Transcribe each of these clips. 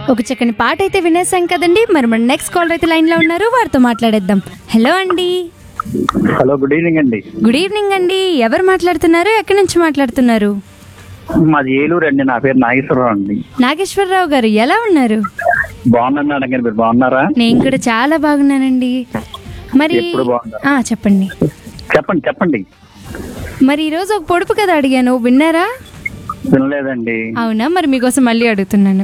ఒక చక్కని పాట అయితే వినేసాం కదండి మరి మన నెక్స్ట్ కాలర్ అయితే లైన్లో ఉన్నారు వారితో మాట్లాడేద్దాం హలో అండి హలో గుడ్ ఈవినింగ్ అండి గుడ్ ఈవినింగ్ అండి ఎవరు మాట్లాడుతున్నారు ఎక్కడి నుంచి మాట్లాడుతున్నారు మాది ఏలూరు అండి నా పేరు నాగేశ్వరరావు అండి నాగేశ్వరరావు గారు ఎలా ఉన్నారు బాగున్నాను మేడం గారు మీరు బాగున్నారా నేను కూడా చాలా బాగున్నానండి మరి ఎప్పుడు బాగున్నారు? ఆ, చెప్పండి చెప్పండి చెప్పండి మరి ఈరోజు ఒక పొడుపు కథ అడిగాను విన్నారా వినలేదండి అవునా మరి మీకోసం మళ్ళీ అడుగుతున్నాను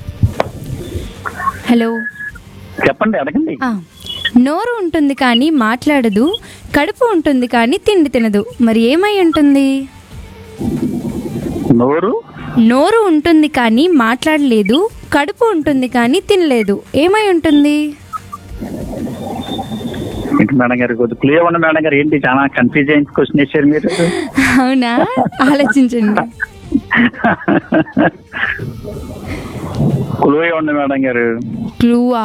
హలో చెప్పండి అడగండి ఆ, నోరు ఉంటుంది కానీ మాట్లాడదు కడుపు ఉంటుంది కానీ తిండి తినదు మరి ఏమై ఉంటుంది నోరు నోరు ఉంటుంది కానీ మాట్లాడలేదు కడుపు ఉంటుంది కానీ తినలేదు ఏమై ఉంటుంది ఏంటి మేడం గారు కొద్దిగా క్లియర్ ఉండి మేడం గారు ఏంటి చాలా కన్ఫ్యూజ్ అయిన క్వశ్చన్ వేసారు మీరు అవునా ఆలోచించండి క్లియర్ ఉండి మేడం గారు క్లూవా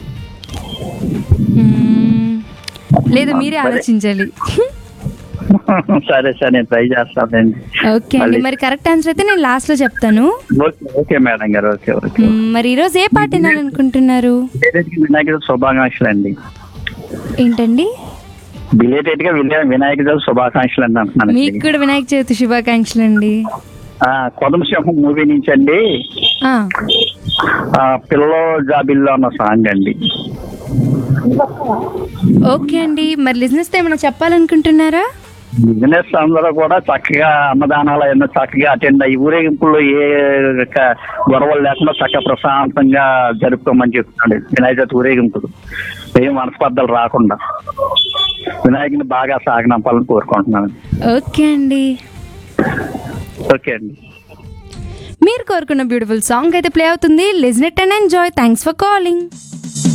మ్మ్. లేదు మీరే ఆలోచించాలి సరే సరే నేను ట్రై చేస్తానండి ఓకే అండి మరి కరెక్ట్ ఆన్సర్ అయితే నేను లాస్ట్లో చెప్తాను ఓకే ఓకే మేడం గారు ఓకే ఓకే మ్మ్, మరి ఈరోజు ఏ పాట వినాలనుకుంటున్నారు వినాయక చవితి శుభాకాంక్షలు అండి ఏంటండి బిలేటెడ్ గా వినాయ- వినాయక చవితి శుభాకాంక్షలు అండి మీకు అంటున్నాను కూడా వినాయక చవితి శుభాకాంక్షలు అండి కొదమ సింహం మూవీ నుంచి అండి ఆ, ఆ, పిల్లో జాబిల్లో అన్న సాంగ్ అండి ఓకే అండి మరి లిజినెస్ ఏమైనా చెప్పాలనుకుంటున్నారా బిజినెస్ అందరూ కూడా చక్కగా అన్నదానాలు ఎన్నో చక్కగా అటెండ్ అయ్యి ఊరేగింపుల్లో ఏ యొక్క గొడవలు లేకుండా చక్కగా ప్రశాంతంగా జరుపుకోమని చెప్తున్నాడు వినాయక చవితి ఊరేగింపులు ఏం మనస్పర్ధలు రాకుండా వినాయకుని బాగా సాగనంపాలని కోరుకుంటున్నాను ఓకే అండి ఓకే అండి మీరు కోరుకున్న బ్యూటిఫుల్ సాంగ్ అయితే ప్లే అవుతుంది listen and enjoy thanks for calling